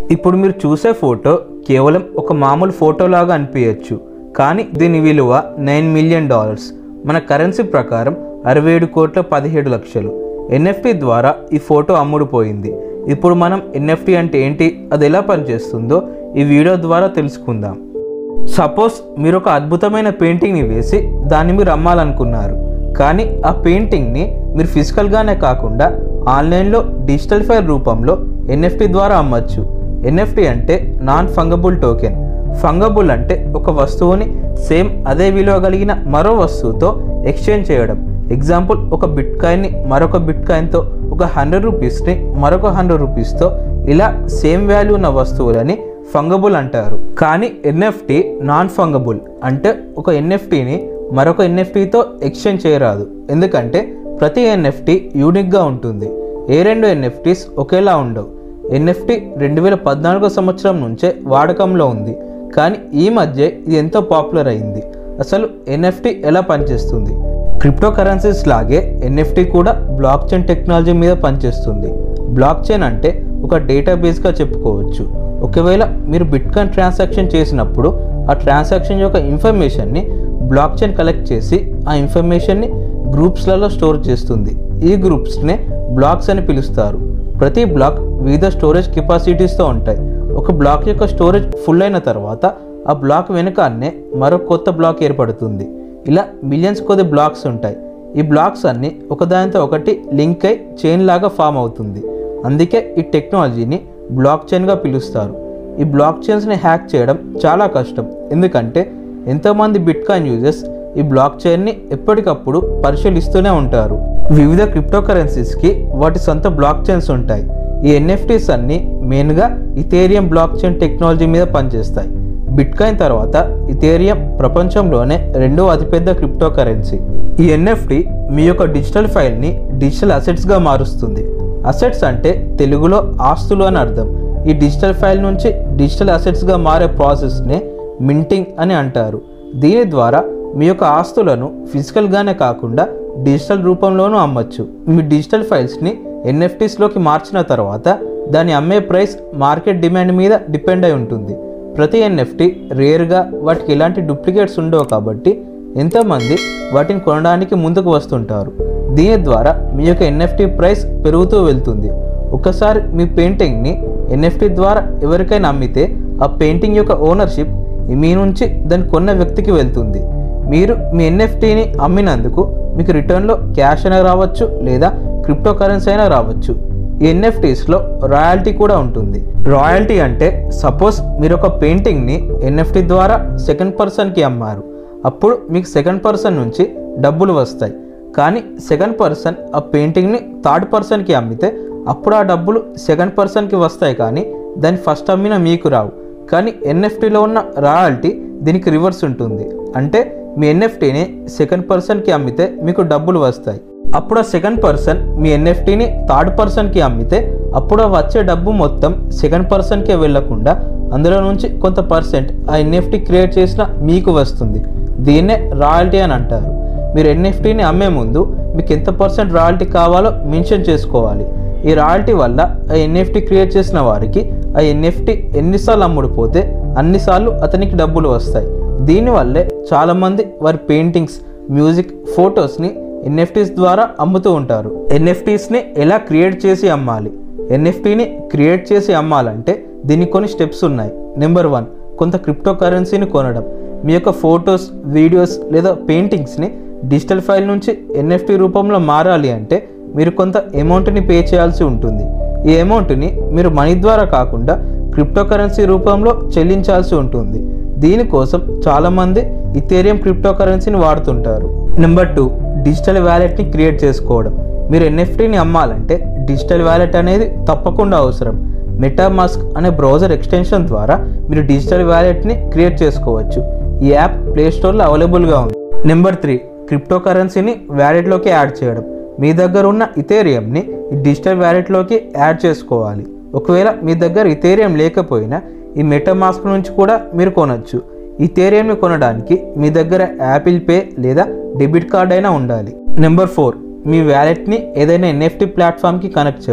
ఇప్పుడు మీరు చూసే ఫోటో కేవలం ఒక మామూలు ఫోటోలాగా అనిపించచ్చు కానీ దీని విలువ నైన్ మిలియన్ డాలర్స్ మన కరెన్సీ ప్రకారం అరవై ఏడు కోట్ల పదిహేడు లక్షలు ఎన్ఎఫ్టి ద్వారా ఈ ఫోటో అమ్ముడుపోయింది ఇప్పుడు మనం ఎన్ఎఫ్టి అంటే ఏంటి అది ఎలా పనిచేస్తుందో ఈ వీడియో ద్వారా తెలుసుకుందాం సపోజ్ మీరు ఒక అద్భుతమైన పెయింటింగ్ని వేసి దాన్ని మీరు అమ్మాలనుకున్నారు కానీ ఆ పెయింటింగ్ని మీరు ఫిజికల్గానే కాకుండా ఆన్లైన్లో డిజిటల్ ఫైల్ రూపంలో ఎన్ఎఫ్టి ద్వారా అమ్మచ్చు ఎన్ఎఫ్టి అంటే నాన్ ఫంగబుల్ టోకెన్ ఫంగబుల్ అంటే ఒక వస్తువుని సేమ్ అదే విలువ కలిగిన మరో వస్తువుతో ఎక్స్చేంజ్ చేయడం ఎగ్జాంపుల్ ఒక బిట్ కాయిన్ని మరొక బిట్ కాయిన్తో ఒక హండ్రెడ్ రూపీస్ని మరొక హండ్రెడ్ రూపీస్తో ఇలా సేమ్ వాల్యూ ఉన్న వస్తువులని ఫంగబుల్ అంటారు కానీ ఎన్ఎఫ్టి నాన్ ఫంగబుల్ అంటే ఒక ఎన్ఎఫ్టిని మరొక ఎన్ఎఫ్టితో ఎక్స్చేంజ్ చేయరాదు ఎందుకంటే ప్రతి ఎన్ఎఫ్టి యూనిక్గా ఉంటుంది ఏ రెండు ఎన్ఎఫ్టీస్ ఒకేలా ఉండవు ఎన్ఎఫ్టి రెండు వేల పద్నాలుగో సంవత్సరం నుంచే వాడకంలో ఉంది కానీ ఈ మధ్య ఇది ఎంతో పాపులర్ అయింది అసలు ఎన్ఎఫ్టి ఎలా పనిచేస్తుంది క్రిప్టో కరెన్సీస్ లాగే ఎన్ఎఫ్టి కూడా బ్లాక్ చైన్ టెక్నాలజీ మీద పనిచేస్తుంది బ్లాక్ చైన్ అంటే ఒక డేటాబేస్గా చెప్పుకోవచ్చు ఒకవేళ మీరు బిట్కాయిన్ ట్రాన్సాక్షన్ చేసినప్పుడు ఆ ట్రాన్సాక్షన్ యొక్క ఇన్ఫర్మేషన్ని బ్లాక్ చైన్ కలెక్ట్ చేసి ఆ ఇన్ఫర్మేషన్ని గ్రూప్స్లలో స్టోర్ చేస్తుంది ఈ గ్రూప్స్నే బ్లాక్స్ అని పిలుస్తారు ప్రతి బ్లాక్ వివిధ స్టోరేజ్ కెపాసిటీస్తో ఉంటాయి ఒక బ్లాక్ యొక్క స్టోరేజ్ ఫుల్ అయిన తర్వాత ఆ బ్లాక్ వెనుకాన్నే మరో కొత్త బ్లాక్ ఏర్పడుతుంది ఇలా మిలియన్స్ కొద్ది బ్లాక్స్ ఉంటాయి ఈ బ్లాక్స్ అన్నీ ఒకదానితో ఒకటి లింక్ అయి చైన్ లాగా ఫామ్ అవుతుంది అందుకే ఈ టెక్నాలజీని బ్లాక్ చైన్గా పిలుస్తారు ఈ బ్లాక్ చైన్స్ని హ్యాక్ చేయడం చాలా కష్టం ఎందుకంటే ఎంతోమంది బిట్కాయిన్ యూజర్స్ ఈ బ్లాక్ చైన్ని ఎప్పటికప్పుడు పరిశీలిస్తూనే ఉంటారు వివిధ క్రిప్టో కరెన్సీస్కి వాటి సొంత బ్లాక్ చైన్స్ ఉంటాయి ఈ ఎన్ఎఫ్టీస్ అన్నీ మెయిన్గా ఇథేరియం బ్లాక్ చైన్ టెక్నాలజీ మీద పనిచేస్తాయి బిట్కాయిన్ తర్వాత ఇథేరియం ప్రపంచంలోనే రెండో అతిపెద్ద క్రిప్టో కరెన్సీ ఈ ఎన్ఎఫ్టి మీ యొక్క డిజిటల్ ఫైల్ని డిజిటల్ అసెట్స్గా మారుస్తుంది అసెట్స్ అంటే తెలుగులో ఆస్తులు అని అర్థం ఈ డిజిటల్ ఫైల్ నుంచి డిజిటల్ అసెట్స్గా మారే ప్రాసెస్నే మింటింగ్ అని అంటారు దీని ద్వారా మీ యొక్క ఆస్తులను ఫిజికల్గానే కాకుండా డిజిటల్ రూపంలోనూ అమ్మచ్చు మీ డిజిటల్ ఫైల్స్ని ఎన్ఎఫ్టీస్లోకి మార్చిన తర్వాత దాని అమ్మే ప్రైస్ మార్కెట్ డిమాండ్ మీద డిపెండ్ అయి ఉంటుంది ప్రతి ఎన్ఎఫ్టీ రేర్గా వాటికి ఎలాంటి డూప్లికేట్స్ ఉండవు కాబట్టి ఎంతోమంది వాటిని కొనడానికి ముందుకు వస్తుంటారు దీని ద్వారా మీ యొక్క ఎన్ఎఫ్టీ ప్రైస్ పెరుగుతూ వెళ్తుంది ఒకసారి మీ పెయింటింగ్ని ఎన్ఎఫ్టీ ద్వారా ఎవరికైనా అమ్మితే ఆ పెయింటింగ్ యొక్క ఓనర్షిప్ మీ నుంచి దాన్ని కొన్న వ్యక్తికి వెళ్తుంది మీరు మీ ఎన్ఎఫ్టీని అమ్మినందుకు మీకు రిటర్న్లో క్యాష్ అయినా రావచ్చు లేదా క్రిప్టో కరెన్సీ అయినా రావచ్చు ఈ ఎన్ఎఫ్టీస్లో రాయల్టీ కూడా ఉంటుంది రాయల్టీ అంటే సపోజ్ మీరు ఒక పెయింటింగ్ని ఎన్ఎఫ్టీ ద్వారా సెకండ్ పర్సన్కి అమ్మారు అప్పుడు మీకు సెకండ్ పర్సన్ నుంచి డబ్బులు వస్తాయి కానీ సెకండ్ పర్సన్ ఆ పెయింటింగ్ని థర్డ్ పర్సన్కి అమ్మితే అప్పుడు ఆ డబ్బులు సెకండ్ పర్సన్కి వస్తాయి కానీ దాన్ని ఫస్ట్ అమ్మిన మీకు రావు కానీ ఎన్ఎఫ్టీలో ఉన్న రాయల్టీ దీనికి రివర్స్ ఉంటుంది అంటే మీ ఎన్ఎఫ్టీని సెకండ్ పర్సన్కి అమ్మితే మీకు డబ్బులు వస్తాయి అప్పుడు ఆ సెకండ్ పర్సన్ మీ ఎన్ఎఫ్టీని థర్డ్ పర్సన్కి అమ్మితే అప్పుడు ఆ వచ్చే డబ్బు మొత్తం సెకండ్ పర్సన్కే వెళ్లకుండా అందులో నుంచి కొంత పర్సెంట్ ఆ ఎన్ఎఫ్టీ క్రియేట్ చేసిన మీకు వస్తుంది దీన్నే రాయల్టీ అని అంటారు మీరు ఎన్ఎఫ్టీని అమ్మే ముందు మీకు ఎంత పర్సెంట్ రాయల్టీ కావాలో మెన్షన్ చేసుకోవాలి ఈ రాయల్టీ వల్ల ఆ ఎన్ఎఫ్టీ క్రియేట్ చేసిన వారికి ఆ ఎన్ఎఫ్టీ ఎన్నిసార్లు అమ్ముడుపోతే అన్నిసార్లు అతనికి డబ్బులు వస్తాయి దీనివల్లే చాలామంది వారి పెయింటింగ్స్ మ్యూజిక్ ఫొటోస్ని ఎన్ఎఫ్టీస్ ద్వారా అమ్ముతూ ఉంటారు ఎన్ఎఫ్టీస్ని ఎలా క్రియేట్ చేసి అమ్మాలి ఎన్ఎఫ్టీని క్రియేట్ చేసి అమ్మాలంటే దీనికి కొన్ని స్టెప్స్ ఉన్నాయి నెంబర్ వన్ కొంత క్రిప్టో కరెన్సీని కొనడం మీ యొక్క ఫొటోస్ వీడియోస్ లేదా పెయింటింగ్స్ని డిజిటల్ ఫైల్ నుంచి ఎన్ఎఫ్టీ రూపంలో మారాలి అంటే మీరు కొంత అమౌంట్ని పే చేయాల్సి ఉంటుంది ఈ అమౌంట్ని మీరు మనీ ద్వారా కాకుండా క్రిప్టో కరెన్సీ రూపంలో చెల్లించాల్సి ఉంటుంది దీనికోసం చాలామంది ఇథేరియం క్రిప్టో కరెన్సీని వాడుతుంటారు నెంబర్ టూ డిజిటల్ వ్యాలెట్ని క్రియేట్ చేసుకోవడం మీరు ఎన్ఎఫ్టీని అమ్మాలంటే డిజిటల్ వ్యాలెట్ అనేది తప్పకుండా అవసరం మెటామాస్క్ అనే బ్రౌజర్ ఎక్స్టెన్షన్ ద్వారా మీరు డిజిటల్ వ్యాలెట్ని క్రియేట్ చేసుకోవచ్చు ఈ యాప్ ప్లే స్టోర్లో అవైలబుల్గా ఉంది నెంబర్ త్రీ క్రిప్టో కరెన్సీని వ్యాలెట్లోకి యాడ్ చేయడం మీ దగ్గర ఉన్న ఇథేరియంని ఈ డిజిటల్ వ్యాలెట్లోకి యాడ్ చేసుకోవాలి ఒకవేళ మీ దగ్గర ఇథేరియం లేకపోయినా ఈ మెటామాస్క్ నుంచి కూడా మీరు కొనవచ్చు ఇథేరియంని కొనడానికి మీ దగ్గర యాపిల్ పే లేదా డెబిట్ కార్డ్ అయినా ఉండాలి నెంబర్ ఫోర్ మీ వ్యాలెట్ని ఏదైనా ఎన్ఎఫ్టీ ప్లాట్ఫామ్కి కనెక్ట్ చేయడం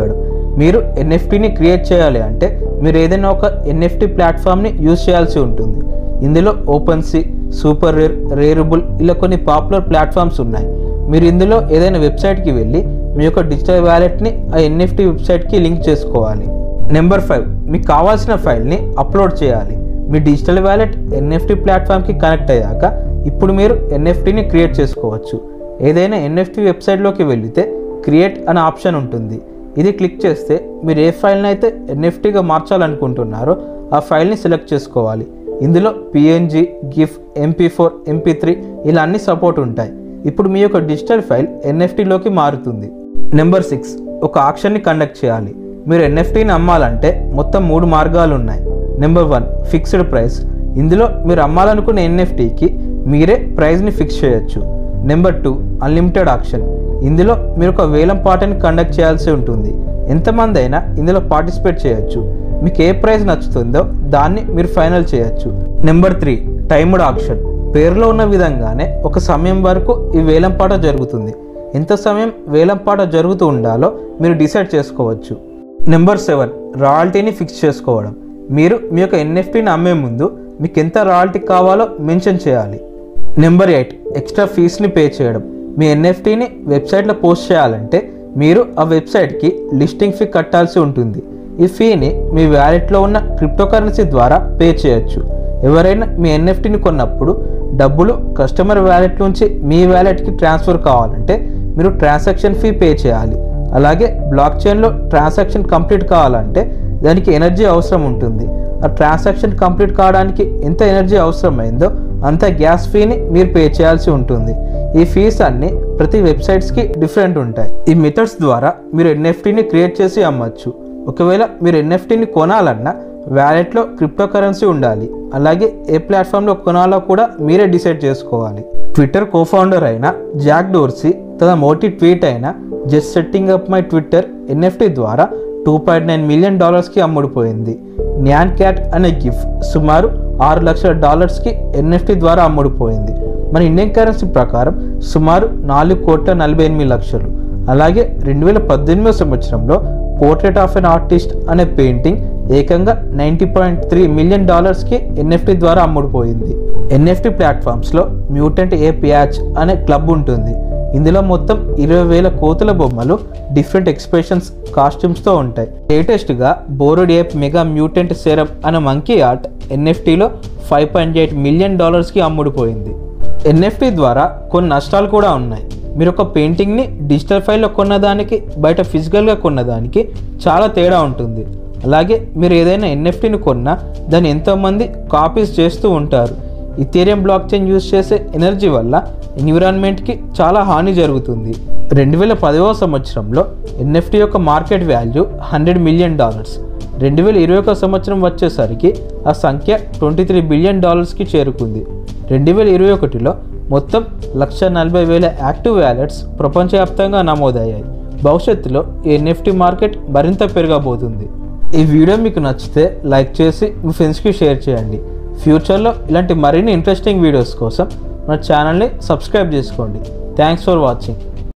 మీరు ఎన్ఎఫ్టీని క్రియేట్ చేయాలి అంటే మీరు ఏదైనా ఒక ఎన్ఎఫ్టీ ప్లాట్ఫామ్ని యూజ్ చేయాల్సి ఉంటుంది ఇందులో OpenSea SuperRare Rarible ఇలా కొన్ని పాపులర్ ప్లాట్ఫామ్స్ ఉన్నాయి మీరు ఇందులో ఏదైనా వెబ్సైట్కి వెళ్ళి మీ యొక్క డిజిటల్ వ్యాలెట్ని ఆ ఎన్ఎఫ్టీ వెబ్సైట్కి లింక్ చేసుకోవాలి నెంబర్ ఫైవ్ మీకు కావాల్సిన ఫైల్ని అప్లోడ్ చేయాలి మీ డిజిటల్ వ్యాలెట్ ఎన్ఎఫ్టీ ప్లాట్ఫామ్కి కనెక్ట్ అయ్యాక ఇప్పుడు మీరు ఎన్ఎఫ్టీని క్రియేట్ చేసుకోవచ్చు ఏదైనా ఎన్ఎఫ్టీ వెబ్సైట్లోకి వెళితే క్రియేట్ అనే ఆప్షన్ ఉంటుంది ఇది క్లిక్ చేస్తే మీరు ఏ ఫైల్ని అయితే ఎన్ఎఫ్టీగా మార్చాలనుకుంటున్నారో ఆ ఫైల్ని సెలెక్ట్ చేసుకోవాలి ఇందులో PNG GIF MP four MP three ఇలా అన్ని సపోర్ట్ ఉంటాయి ఇప్పుడు మీ యొక్క డిజిటల్ ఫైల్ ఎన్ఎఫ్టీలోకి మారుతుంది నెంబర్ సిక్స్ ఒక ఆక్షన్ని కండక్ట్ చేయాలి మీరు ఎన్ఎఫ్టీని అమ్మాలంటే మొత్తం మూడు మార్గాలు ఉన్నాయి నెంబర్ వన్ ఫిక్స్డ్ ప్రైస్ ఇందులో మీరు అమ్మాలనుకున్న ఎన్ఎఫ్టీకి మీరే ప్రైస్ని ఫిక్స్ చేయొచ్చు నెంబర్ టూ అన్లిమిటెడ్ ఆక్షన్ ఇందులో మీరు ఒక వేలం పాటని కండక్ట్ చేయాల్సి ఉంటుంది ఎంతమంది అయినా ఇందులో పార్టిసిపేట్ చేయొచ్చు మీకు ఏ ప్రైజ్ నచ్చుతుందో దాన్ని మీరు ఫైనల్ చేయొచ్చు నెంబర్ త్రీ టైమ్డ్ ఆక్షన్ పేరులో ఉన్న విధంగానే ఒక సమయం వరకు ఈ వేలం పాట జరుగుతుంది ఎంత సమయం వేలం పాట జరుగుతూ ఉండాలో మీరు డిసైడ్ చేసుకోవచ్చు నెంబర్ సెవెన్ రాయల్టీని ఫిక్స్ చేసుకోవడం మీరు మీ యొక్క ఎన్ఎఫ్టీని అమ్మే ముందు మీకు ఎంత రాయల్టీ కావాలో మెన్షన్ చేయాలి నెంబర్ ఎయిట్ ఎక్స్ట్రా ఫీస్ని పే చేయడం మీ ఎన్ఎఫ్టీని వెబ్సైట్లో పోస్ట్ చేయాలంటే మీరు ఆ వెబ్సైట్కి లిస్టింగ్ ఫీ కట్టాల్సి ఉంటుంది ఈ ఫీని మీ వ్యాలెట్లో ఉన్న క్రిప్టో కరెన్సీ ద్వారా పే చేయొచ్చు ఎవరైనా మీ ఎన్ఎఫ్టీని కొన్నప్పుడు డబ్బులు కస్టమర్ వ్యాలెట్ నుంచి మీ వ్యాలెట్కి ట్రాన్స్ఫర్ కావాలంటే మీరు ట్రాన్సాక్షన్ ఫీ పే చేయాలి అలాగే బ్లాక్ చైన్లో ట్రాన్సాక్షన్ కంప్లీట్ కావాలంటే దానికి ఎనర్జీ అవసరం ఉంటుంది ఆ ట్రాన్సాక్షన్ కంప్లీట్ కావడానికి ఎంత ఎనర్జీ అవసరమైందో అంత గ్యాస్ ఫీని మీరు పే చేయాల్సి ఉంటుంది ఈ ఫీస్ అన్ని ప్రతి వెబ్సైట్స్కి డిఫరెంట్ ఉంటాయి ఈ మెథడ్స్ ద్వారా మీరు ఎన్ఎఫ్టీని క్రియేట్ చేసి అమ్మచ్చు ఒకవేళ మీరు ఎన్ఎఫ్టీని కొనాలన్నా వ్యాలెట్లో క్రిప్టో కరెన్సీ ఉండాలి అలాగే ఏ ప్లాట్ఫామ్లో కొనాలో కూడా మీరే డిసైడ్ చేసుకోవాలి ట్విట్టర్ కోఫౌండర్ అయిన జాక్ డోర్సీ తన మోటి ట్వీట్ అయిన just setting up my Twitter NFT ద్వారా టూ పాయింట్ నైన్ మిలియన్ డాలర్స్కి అమ్ముడుపోయింది న్యాన్ క్యాట్ అనే గిఫ్ట్ సుమారు ఆరు లక్షల డాలర్స్కి ఎన్ఎఫ్టీ ద్వారా అమ్ముడుపోయింది మన ఇండియన్ కరెన్సీ ప్రకారం సుమారు నాలుగు కోట్ల నలభై ఎనిమిది లక్షలు అలాగే రెండు వేల పద్దెనిమిదో సంవత్సరంలో పోర్ట్రేట్ ఆఫ్ ఎన్ ఆర్టిస్ట్ అనే పెయింటింగ్ ఏకంగా నైంటీ పాయింట్ త్రీ మిలియన్ డాలర్స్కి ఎన్ఎఫ్టీ ద్వారా అమ్ముడుపోయింది ఎన్ఎఫ్టీ ప్లాట్ఫామ్స్లో మ్యూటెంట్ ఏ ప్యాచ్ అనే క్లబ్ ఉంటుంది ఇందులో మొత్తం ఇరవై వేల కోతుల బొమ్మలు డిఫరెంట్ ఎక్స్ప్రెషన్స్ కాస్ట్యూమ్స్తో ఉంటాయి లేటెస్ట్గా బోరోడ్ ఏప్ మెగా మ్యూటెంట్ సెరప్ అనే మంకీ ఆర్ట్ ఎన్ఎఫ్టీలో ఫైవ్ పాయింట్ ఎయిట్ మిలియన్ డాలర్స్కి అమ్ముడుపోయింది ఎన్ఎఫ్టీ ద్వారా కొన్ని నష్టాలు కూడా ఉన్నాయి మీరు ఒక పెయింటింగ్ని డిజిటల్ ఫైల్లో కొన్నదానికి బయట ఫిజికల్గా కొన్నదానికి చాలా తేడా ఉంటుంది అలాగే మీరు ఏదైనా ఎన్ఎఫ్టీని కొన్నా దాన్ని ఎంతోమంది కాపీస్ చేస్తూ ఉంటారు ఇథేరియం బ్లాక్ చైన్ యూజ్ చేసే ఎనర్జీ వల్ల ఎన్విరాన్మెంట్కి చాలా హాని జరుగుతుంది రెండు వేల పదవ సంవత్సరంలో ఎన్ఎఫ్టీ యొక్క market value hundred million dollars రెండు వేల ఇరవై ఒక సంవత్సరం వచ్చేసరికి ఆ సంఖ్య ట్వంటీ త్రీ బిలియన్ డాలర్స్కి చేరుకుంది రెండు వేల ఇరవై ఒకటిలో మొత్తం లక్ష నలభై వేల యాక్టివ్ వ్యాలెట్స్ ప్రపంచవ్యాప్తంగా నమోదయ్యాయి భవిష్యత్తులో ఈ ఎన్ఎఫ్టీ మార్కెట్ మరింత పెరగబోతుంది ఈ వీడియో మీకు నచ్చితే లైక్ చేసి మీ ఫ్రెండ్స్కి షేర్ చేయండి ఫ్యూచర్లో ఇలాంటి మరిన్ని ఇంట్రెస్టింగ్ వీడియోస్ కోసం మన ఛానల్ని సబ్స్క్రైబ్ చేసుకోండి థ్యాంక్స్ ఫర్ వాచింగ్